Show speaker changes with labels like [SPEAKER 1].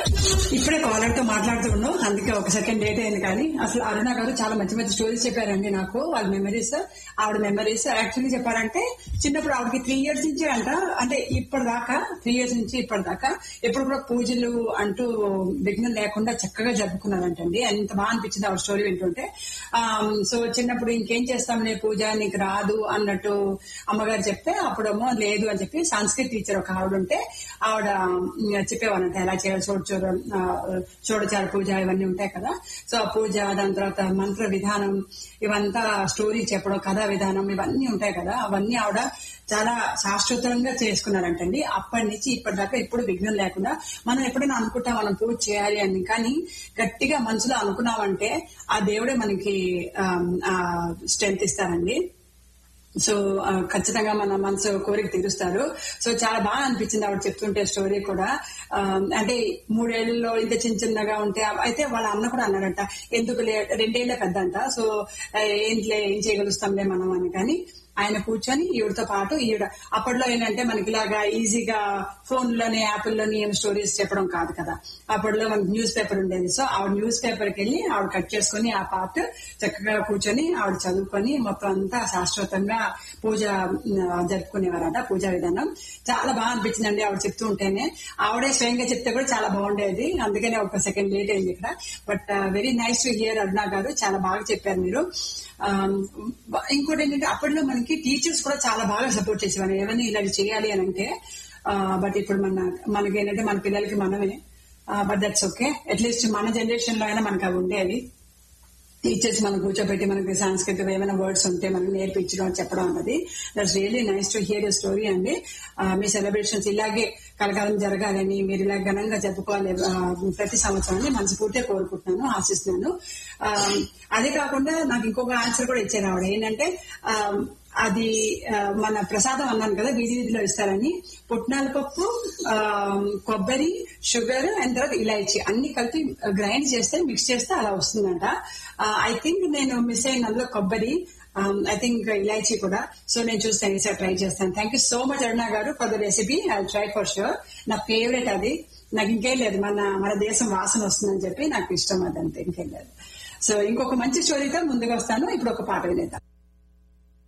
[SPEAKER 1] ఇప్పుడే కాలర్ తో మాట్లాడుతున్నాం అందుకే ఒక సెకండ్ లేట్ అయింది కానీ అసలు అరుణ గారు చాలా మంచి మంచి స్టోరీస్ చెప్పారండి నాకు వాళ్ళ మెమరీస్ ఆవిడ మెమరీస్ యాక్చువల్లీ చెప్పారంటే చిన్నప్పుడు ఆవిడకి త్రీ ఇయర్స్ నుంచి అంట అంటే ఇప్పటిదాకా త్రీ ఇయర్స్ నుంచి ఇప్పటిదాకా ఎప్పుడు కూడా పూజలు అంటూ విఘ్నం లేకుండా చక్కగా జరుపుకున్నారంటండి ఎంత బాగా అనిపించింది ఆవిడ స్టోరీ వింటుంటే సో చిన్నప్పుడు ఇంకేం చేస్తాంలే పూజ నీకు రాదు అన్నట్టు అమ్మగారు చెప్తే అప్పుడేమో లేదు అని చెప్పి సంస్కృత్ టీచర్ ఒక ఆవిడ ఉంటే ఆవిడ చెప్పేవారంట ఎలా చేయాలి చూడ చూడ ఆ, చూడచార పూజ ఇవన్నీ ఉంటాయి కదా సో ఆ పూజ దాని తర్వాత మంత్ర విధానం ఇవంతా స్టోరీ చెప్పడం కథా విధానం ఇవన్నీ ఉంటాయి కదా అవన్నీ ఆవిడ చాలా శాశ్వతంగా చేసుకున్నారంటండి అప్పటి నుంచి ఇప్పటిదాకా ఎప్పుడు విఘ్నం లేకుండా మనం ఎప్పుడైనా అనుకుంటాం మనం పూజ చేయాలి అని కానీ గట్టిగా మనసులో అనుకున్నామంటే ఆ దేవుడే మనకి స్ట్రెంత్ ఇస్తారండి సో ఆ, ఖచ్చితంగా మన మనసు కోరిక తీరుస్తారు సో చాలా బాగా అనిపించింది ఆవిడ చెప్తుంటే స్టోరీ కూడా ఆ, అంటే మూడేళ్లలో ఇంత చిన్న చిన్నగా ఉంటే అయితే వాళ్ళ అన్న కూడా అన్నాడంట ఎందుకు లే రెండేళ్ల పెద్ద అంట సో ఆ, ఏంట్లే ఏం చేయగలుస్తాంలే మనం అని కానీ ఆయన కూర్చొని ఈవిడతో పాటు ఈవిడ అప్పట్లో ఏంటంటే మనకి ఇలాగా ఈజీగా ఫోన్ లోని యాప్ల్లోని ఏం స్టోరీస్ చెప్పడం కాదు కదా అప్పట్లో మనకి న్యూస్ పేపర్ ఉండేది సో ఆవిడ న్యూస్ పేపర్కి వెళ్ళి ఆవిడ కట్ చేసుకుని ఆ పార్ట్ చక్కగా కూర్చొని ఆవిడ చదువుకొని మొత్తం అంతా శాశ్వతంగా పూజ ఆ, జరుపుకునేవారట పూజా విధానం చాలా బాగా అనిపించిందండి ఆవిడ చెప్తూ ఉంటేనే ఆవిడే స్వయంగా చెప్తే కూడా చాలా బాగుండేది అందుకనే ఒక సెకండ్ లేట్ అయింది ఇక్కడ but very nice to hear Aruna garu చాలా బాగా చెప్పారు మీరు ఆమ్, ఇంకోటి ఏంటంటే అప్పట్లో మనకి టీచర్స్ కూడా చాలా బాగా సపోర్ట్ చేసేవారు ఏమైనా ఇలా చేయాలి అని అంటే బట్ ఇప్పుడు మన మనకి ఏంటంటే మన పిల్లలకి మనమే బట్ దట్స్ ఓకే అట్లీస్ట్ మన జనరేషన్ లో అయినా మనకు అవి ఉండేవి టీచర్స్ మనం కూర్చోబెట్టి మనకి సాంస్కృతిక ఏమైనా వర్డ్స్ ఉంటే మనకి నేర్పించడం చెప్పడం అన్నది that's really nice to hear story అండి ఆ, మీ సెలబ్రేషన్స్ ఇలాగే కలకాలం జరగాలని మీరు ఇలా ఘనంగా జరుపుకోవాలి ఆ, ప్రతి సంవత్సరాన్ని మనస్ఫూర్తిగా కోరుకుంటున్నాను ఆశిస్తున్నాను ఆ, అదే కాకుండా నాకు ఇంకొక ఆన్సర్ కూడా ఇచ్చారు ఆవిడ ఏంటంటే ఆ, అది ఆ, మన ప్రసాదం అన్నాను కదా వీధి వీధిలో ఇస్తారని పుట్నాల పప్పు ఆ, కొబ్బరి షుగర్ అండ్ తర్వాత ఇలాచి అన్ని కలిపి గ్రైండ్ చేస్తే మిక్స్ చేస్తే అలా వస్తుందంట ఐ థింక్ నేను మిస్ అయిన అందులో కొబ్బరి ఐ థింక్ ఇలాచీ కూడా సో నేను చూస్తాను ఈసారి ట్రై చేస్తాను thank you so much Aruna garu for the recipe I try for sure నా ఫేవరెట్ అది నాకు ఇంకేం లేదు మన మన దేశం వాసన వస్తుందని చెప్పి నాకు ఇష్టం అదంతే ఇంకేం లేదు సో ఇంకొక మంచి స్టోరీతో ముందుకు వస్తాను ఇప్పుడు ఒక పాట వినేద్దాం